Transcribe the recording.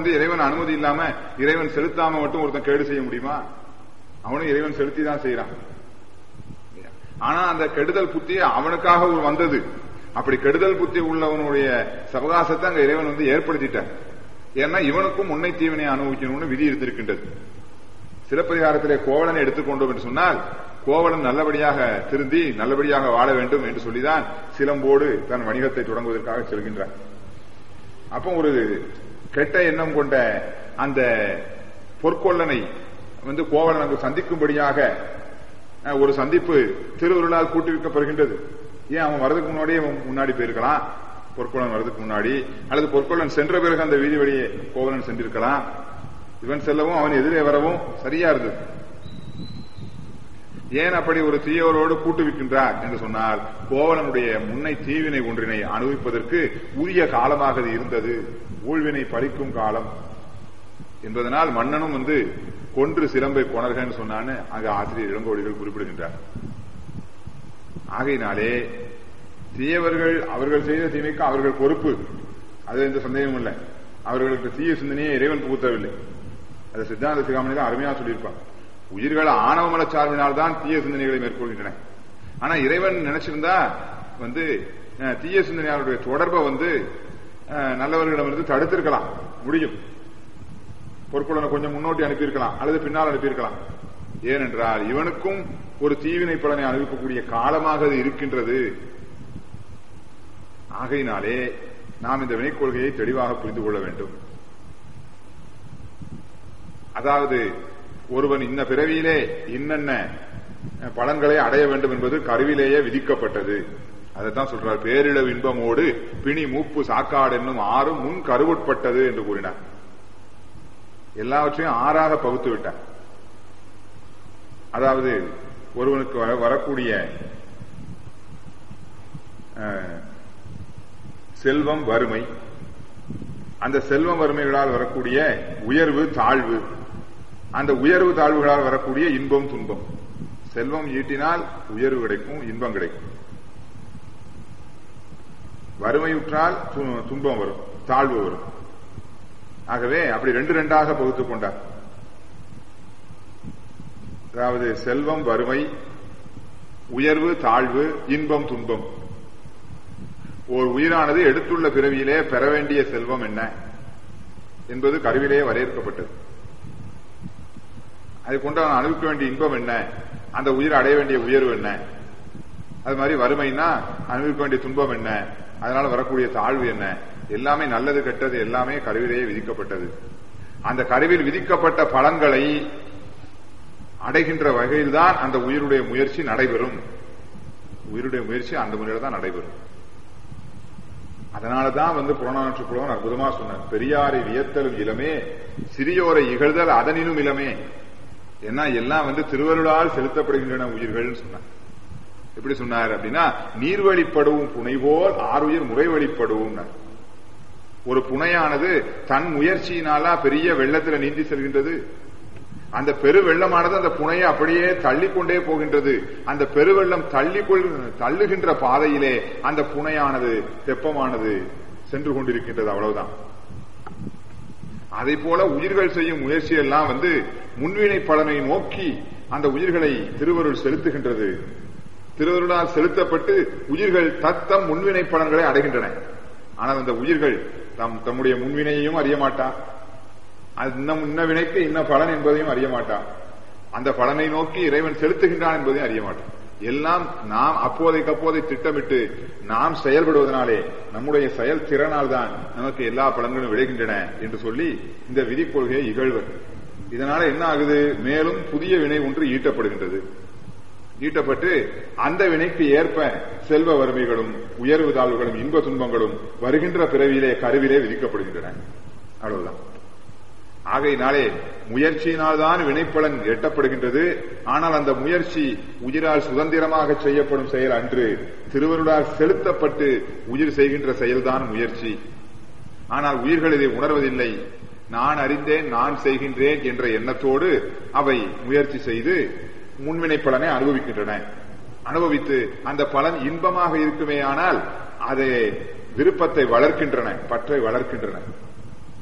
வந்து இறைவன் அனுமதி இல்லாம இறைவன் செலுத்தாம மட்டும் ஒருத்தன் கேடு செய்ய முடியுமா அவனும் இறைவன் செலுத்தி தான் செய்யறான் ஆனா அந்த கெடுதல் புத்தி அவனுக்காக ஒரு வந்தது அப்படி கெடுதல் புத்தி உள்ளவனுடைய சவகாசத்தை அங்க இறைவன் வந்து ஏற்படுத்திட்டான் ஏன்னா இவனுக்கும் முன்னை தீவினை அனுபவிக்கணும்னு விதி இருந்திருக்கின்றது சிலப்பதிகாரத்திலே கோவலனை எடுத்துக்கொண்டோம் என்று சொன்னால் கோவலன் நல்லபடியாக திருந்தி நல்லபடியாக வாழ வேண்டும் என்று சொல்லிதான் சிலம்போடு தன் வணிகத்தை தொடங்குவதற்காக செல்கின்றான் அப்போ ஒரு கெட்ட எண்ணம் கொண்ட அந்த பொற்கொள்ளனை வந்து கோவலன் அங்கு சந்திக்கும்படியாக அஹ், ஒரு சந்திப்பு திருவருளால் கூட்டுவிக்கப்படுகின்றது ஏன் அவன் வரதுக்கு முன்னாடியே அவன் முன்னாடி போயிருக்கலாம் பொற்கொள்ளன் வரதுக்கு முன்னாடி அல்லது பொற்கொள்ளன் சென்ற பிறகு அந்த வீதி வழியே கோவலன் சென்றிருக்கலாம் இவன் செல்லவும் அவன் எதிரே வரவும் சரியா இருந்தது ஏன் அப்படி ஒரு தீயவரோடு கூட்டுவிக்கின்றார் என்று சொன்னால் கோவலனுடைய முன்னை தீவினை ஒன்றினை அனுபவிப்பதற்கு உரிய காலமாக அது இருந்தது ஊழ்வினை பழிக்கும் காலம் என்பதனால் மன்னனும் வந்து கொன்று சிலம்பை கொணர்கன்னு சொன்னான்னு அங்க ஆசிரியர் இளங்கோடிகள் குறிப்பிடுகின்றார் ஆகையினாலே தீயவர்கள் அவர்கள் செய்த தீமைக்கு அவர்கள் பொறுப்பு அது எந்த சந்தேகமும் இல்லை அவர்களுக்கு தீய சிந்தனையை இறைவன் புகுத்தவில்லை அது சித்தாந்த சிகாமணியில அருமையா சொல்லியிருப்பான் உயிர்கள் ஆணவமல சார்பினால் தான் தீய சிந்தனைகளை மேற்கொள்கின்றன ஆனா இறைவன் நினைச்சிருந்தா வந்து அஹ், தீய சிந்தனையாளருடைய தொடர்பை வந்து அஹ், நல்லவர்களிடமிருந்து தடுத்திருக்கலாம் முடியும் பொற்கொள்ளனை கொஞ்சம் முன்னோட்டி அனுப்பியிருக்கலாம் அல்லது பின்னால் அனுப்பியிருக்கலாம் ஏனென்றால் இவனுக்கும் ஒரு தீவினை பலனை அனுப்பக்கூடிய காலமாக அது இருக்கின்றது ஆகையினாலே நாம் இந்த வினைக் கொள்கையை தெளிவாக புரிந்து கொள்ள வேண்டும் அதாவது ஒருவன் இன்ன பிறவியிலே இன்னென்ன பலன்களை அடைய வேண்டும் என்பது கருவிலேயே விதிக்கப்பட்டது அதைத்தான் சொல்றார் பேரிழவு இன்பமோடு பிணி மூப்பு சாக்காடு என்னும் ஆறும் முன் கருவுட்பட்டது என்று கூறினார் எல்லாவற்றையும் ஆறாக பகுத்து விட்டார் அதாவது ஒருவனுக்கு வர- வரக்கூடிய அஹ், செல்வம் வறுமை அந்த செல்வம் வறுமைகளால் வரக்கூடிய உயர்வு தாழ்வு அந்த உயர்வு தாழ்வுகளால் வரக்கூடிய இன்பம் துன்பம் செல்வம் ஈட்டினால் உயர்வு கிடைக்கும் இன்பம் கிடைக்கும் வறுமையுற்றால் து- துன்பம் வரும் தாழ்வு வரும் ஆகவே அப்படி ரெண்டு ரெண்டாக பகுத்துக் கொண்டார் அதாவது செல்வம் வறுமை உயர்வு தாழ்வு இன்பம் துன்பம் ஒரு உயிரானது எடுத்துள்ள பிறவியிலே பெற வேண்டிய செல்வம் என்ன என்பது கருவிலே வரையறுக்கப்பட்டது அதை கொண்டு அவன் அனுபவிக்க வேண்டிய இன்பம் என்ன அந்த உயிர் அடைய வேண்டிய உயர்வு என்ன அது மாதிரி வறுமைன்னா அனுபவிக்க வேண்டிய துன்பம் என்ன அதனால வரக்கூடிய தாழ்வு என்ன எல்லாமே நல்லது கெட்டது எல்லாமே கருவிலேயே விதிக்கப்பட்டது அந்த கருவில் விதிக்கப்பட்ட பலன்களை அடைகின்ற வகையில்தான் அந்த உயிருடைய முயற்சி நடைபெறும் உயிருடைய முயற்சி அந்த முறையில் தான் நடைபெறும் அதனாலதான் வந்து புறநானூற்று புலவன் அற்புதமா சொன்னார் பெரியாரை வியத்தலும் இளமே சிறியோரை இகழ்தல் அதனினும் இளமே ஏன்னா எல்லாம் வந்து திருவருளால் செலுத்தப்படுகின்றன உயிர்கள்னு சொன்னார் எப்படி சொன்னார் அப்படின்னா நீர்வழிப்படுவும் புனை போல் ஆறுயிர் முறைவழிப்படுவும் ஒரு புனையானது தன் முயற்சியினாலா பெரிய வெள்ளத்துல நீந்தி செல்கின்றது அந்த பெரு வெள்ளமானது அந்த புனையை அப்படியே தள்ளிக்கொண்டே போகின்றது அந்த பெருவெள்ளம் தள்ளிக்கொள் தள்ளுகின்ற பாதையிலே அந்த புனையானது தெப்பமானது சென்று கொண்டிருக்கின்றது அவ்வளவுதான் அதை போல உயிர்கள் செய்யும் முயற்சி எல்லாம் வந்து முன்வினை பலனை நோக்கி அந்த உயிர்களை திருவருள் செலுத்துகின்றது திருவருளால் செலுத்தப்பட்டு உயிர்கள் தத்தம் முன்வினை பலன்களை அடைகின்றன ஆனால் அந்த உயிர்கள் தம் தம்முடைய முன்வினையையும் அறிய மாட்டான் அது இன்னும் இன்ன வினைக்கு இன்ன பலன் என்பதையும் அறிய மாட்டான் அந்த பலனை நோக்கி இறைவன் செலுத்துகின்றான் என்பதையும் அறிய மாட்டான் எல்லாம் நாம் அப்போதைக்கு அப்போதை திட்டமிட்டு நாம் செயல்படுவதனாலே நம்முடைய செயல் திறனால் தான் நமக்கு எல்லா பலன்களும் விளைகின்றன என்று சொல்லி இந்த விதி கொள்கையை இகழ்வர் இதனால என்ன ஆகுது மேலும் புதிய வினை ஒன்று ஈட்டப்படுகின்றது ஈட்டப்பட்டு அந்த வினைக்கு ஏற்ப செல்வ வறுமைகளும் உயர்வு தாழ்வுகளும் இன்ப துன்பங்களும் வருகின்ற பிறவியிலே கருவிலே விதிக்கப்படுகின்றன அவ்வளவுதான் ஆகையினாலே முயற்சியினால்தான் வினைப்பலன் எட்டப்படுகின்றது ஆனால் அந்த முயற்சி உயிரால் சுதந்திரமாக செய்யப்படும் செயல் அன்று திருவருளால் செலுத்தப்பட்டு உயிர் செய்கின்ற செயல்தான் முயற்சி ஆனால் உயிர்கள் இதை உணர்வதில்லை நான் அறிந்தேன் நான் செய்கின்றேன் என்ற எண்ணத்தோடு அவை முயற்சி செய்து முன்வினை பலனை அனுபவிக்கின்றன அனுபவித்து அந்த பலன் இன்பமாக இருக்குமேயானால் அது விருப்பத்தை வளர்க்கின்றன பற்றை வளர்க்கின்றன